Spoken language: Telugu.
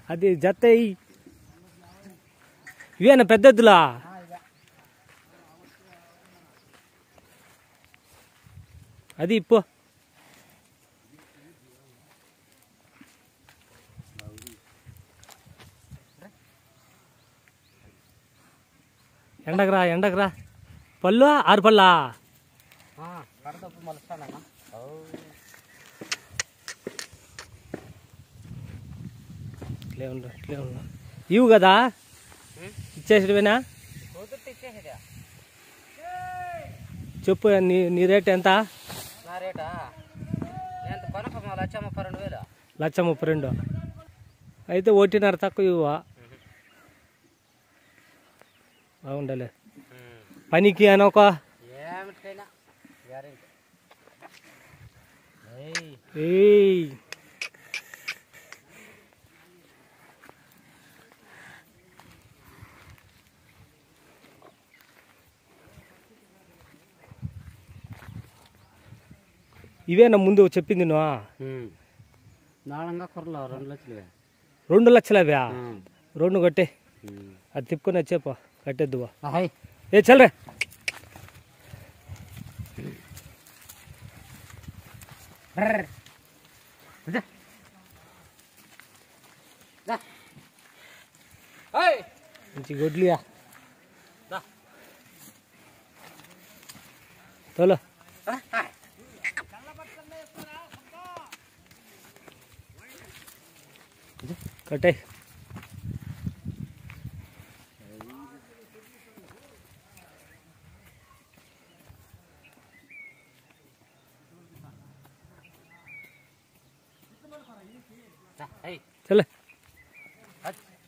అది జత ఎయ్. ఇవేనా పెద్దద్దులా అది ఇప్పు ఎండకురా ఎండకురా పళ్ళు ఆరు పళ్ళా కడతప్పుడు మలుస్తానన్నా ఇట్లే ఉండు ఇట్లే ఉండు ఇవు కదా ఇచ్చేసిడవేనా కుదిరితే ఇచ్చేసేదా చెప్పు నీ నీ రేట్ ఎంత నా రేటా ఎంత పనక లక్ష ముప్పై రెండు వేలు లక్ష ముప్పై రెండు అయితే ఒకటిన్నర తక్కువ ఇవ్వ బాగుండలే పనికి అనొక ఏమిటికైనా గ్యారెంటీ ఏయ్ ఇవేనా ముందు చెప్పింది నువ్వు నాళంగా కుర్రలో రెండు లక్షలు రెండు లక్షలు అవా రెండు కొట్టే అది తిప్పుకొని వచ్చేపో కట్టేద్దువా హాయ్ ఏ చల్రే మంచి గొడ్లియా తోలో కట్టే హాయ్ చల్లే హచ్